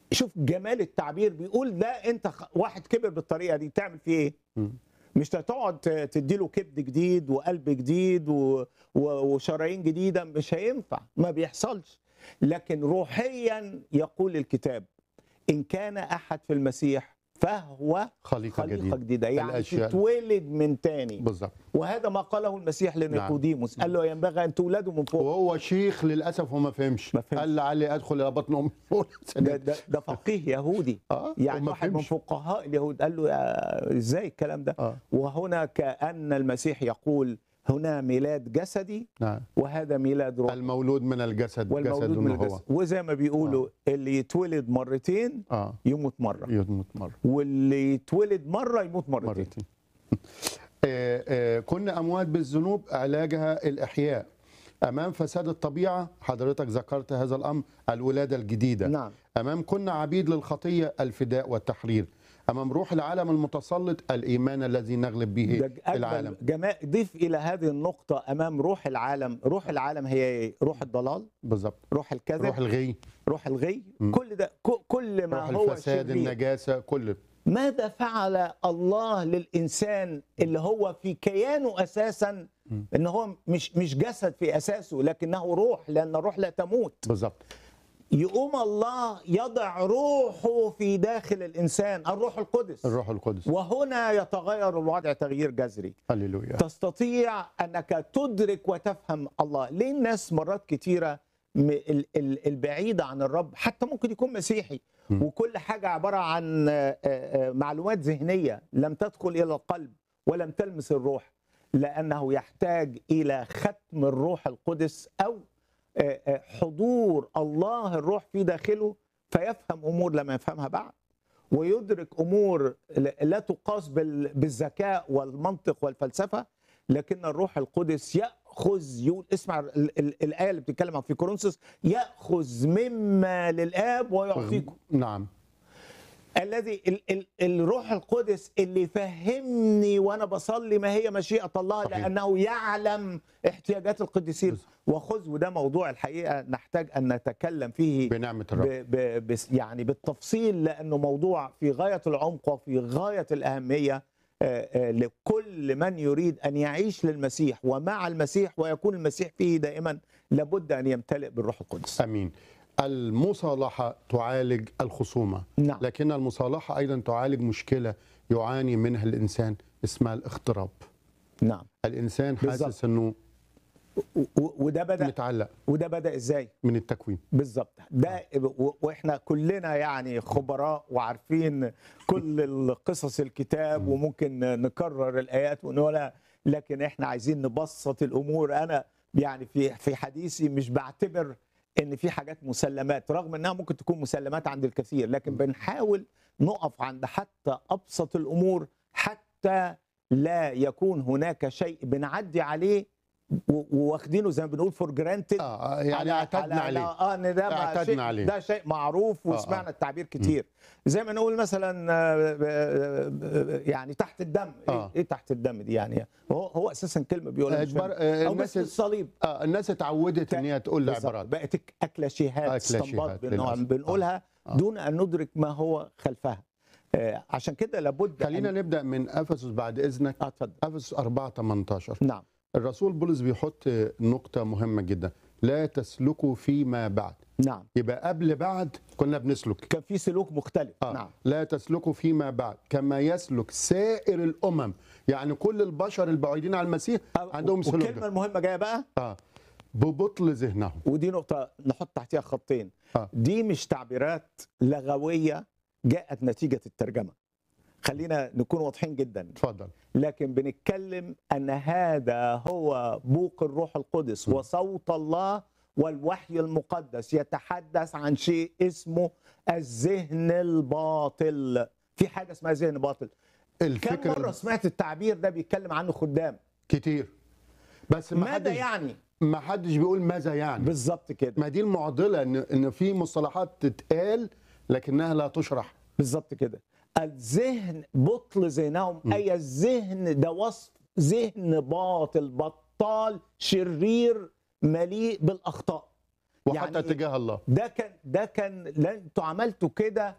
شوف جمال التعبير بيقول ده انت خ- واحد كبر بالطريقه دي تعمل فيه ايه؟ مم. مش هتقعد ت- تديله كبد جديد وقلب جديد و... و... وشرايين جديده مش هينفع ما بيحصلش لكن روحيا يقول الكتاب ان كان احد في المسيح فهو خليقه, خليقه جديده جديده يعني الأشياء. تتولد من تاني بالظبط وهذا ما قاله المسيح لنيقوديموس قال له ينبغي ان تولدوا من فوق وهو شيخ للاسف وما فهمش ما فهمش. قال لعلي ادخل الى بطن امي ده, ده, ده فقيه يهودي اه يعني وما واحد من فهمش. فقهاء اليهود قال له يا- ازاي الكلام ده اه وهنا كأن المسيح يقول هنا ميلاد جسدي نعم وهذا ميلاد روحي المولود من الجسد والمولود جسد من هو الجسد وزي ما بيقولوا اللي يتولد مرتين اه يموت مرة يموت مره واللي يتولد مرة يموت مرتين مرتين آه، آه، كنا اموات بالذنوب علاجها الاحياء امام فساد الطبيعه حضرتك ذكرت هذا الامر الولاده الجديده نعم امام كنا عبيد للخطيه الفداء والتحرير امام روح العالم المتسلط الايمان الذي نغلب به ده العالم أجمل جمال ضيف إلى هذه النقطة أمام روح العالم روح العالم هي إيه؟ روح الضلال بالظبط روح الكذب روح الغي روح الغي مم. كل ده ك- كل ما روح هو الفساد شرير النجاسه كل ماذا فعل الله للانسان اللي هو في كيانه اساسا مم. ان هو مش مش جسد في اساسه لكنه روح لان الروح لا تموت بالظبط يقوم الله يضع روحه في داخل الانسان الروح القدس الروح القدس وهنا يتغير الوضع تغيير جذري هللويا تستطيع انك تدرك وتفهم الله ليه الناس مرات كتيره م- ال- ال- البعيده عن الرب حتى ممكن يكون مسيحي م. وكل حاجه عباره عن آه، آه، معلومات ذهنيه لم تدخل الى القلب ولم تلمس الروح لانه يحتاج الى ختم الروح القدس او آه، آه، حضور الله الروح في داخله فيفهم امور لم يفهمها بعد ويدرك امور لا لا تقاس بال- بالذكاء والمنطق والفلسفه لكن الروح القدس ياخذ يقول اسمع ال- ال- الايه اللي بتتكلم عن في كورنثوس ياخذ مما للاب ويعطيكم نعم الذي ال ال الروح القدس اللي فهمني وانا بصلي ما هي مشيئه الله صحيح. لانه يعلم احتياجات القديسين بالظبط. وخذ وده موضوع الحقيقه نحتاج ان نتكلم فيه بنعمه ب الرب ب بس- يعني بالتفصيل لانه موضوع في غايه العمق وفي غايه الاهميه آه، آه، لكل من يريد ان يعيش للمسيح ومع المسيح ويكون المسيح فيه دائما لابد ان يمتلئ بالروح القدس. امين المصالحه تعالج الخصومه نعم لكن المصالحه ايضا تعالج مشكله يعاني منها الانسان اسمها الاغتراب نعم الانسان بالظبط. حاسس انه و- و- وده بدا متعلق وده بدا ازاي؟ من التكوين بالظبط ده و- واحنا كلنا يعني خبراء وعارفين كل القصص الكتاب وممكن نكرر الايات ونقولها لكن احنا عايزين نبسط الامور انا يعني في في حديثي مش بعتبر ان في حاجات مسلمات رغم انها ممكن تكون مسلمات عند الكثير لكن بنحاول نقف عند حتى ابسط الامور حتى لا يكون هناك شيء بنعدي عليه و- وواخدينه زي ما بنقول فور جرانتد اه يعني اعتدنا عليه اه ان ده ما اعتدنا شيء عليه. ده شيء معروف آه، وسمعنا آه. التعبير كتير زي ما نقول مثلا آه، آه، آه، يعني تحت الدم ايه, آه. إيه تحت الدم دي يعني هو هو اساسا كلمه بيقولها مش اجبار فاهم. آه، او الناس بس الصليب آه الناس اتعودت ان هي تقول بالظبط. العبارات بقت اكلاشيهات أكلاشيهات استنباط بنوع- للأسف. بنقولها آه. دون ان ندرك ما هو خلفها آه، عشان كده لابد خلينا أن... نبدا من افسس بعد اذنك اه اتفضل افسس 4 18 نعم الرسول بولس بيحط نقطه مهمه جدا لا تسلكوا فيما بعد نعم يبقى قبل بعد كنا بنسلك كان في سلوك مختلف آه. نعم لا تسلكوا فيما بعد كما يسلك سائر الامم يعني كل البشر البعيدين عن المسيح عندهم سلوك والكلمه ده. المهمه جايه بقى اه ببطل ذهنهم ودي نقطة نحط تحتها خطين آه. دي مش تعبيرات لغوية جاءت نتيجة الترجمة خلينا نكون واضحين جدا اتفضل لكن بنتكلم أن هذا هو بوق الروح القدس م. وصوت الله والوحي المقدس يتحدث عن شيء اسمه الذهن الباطل في حاجة اسمها ذهن باطل كم الفكر مرة سمعت التعبير ده بيتكلم عنه خدام كتير بس ما ماذا حدش يعني ما حدش بيقول ماذا يعني بالظبط كده ما دي المعضله ان ان في مصطلحات تتقال لكنها لا تشرح بالظبط كده الذهن بطل ذهنهم م. اي الذهن ده وصف ذهن باطل بطال شرير مليء بالاخطاء وحتى يعني تجاه الله ده كان ده كان لا انتوا عملتوا كده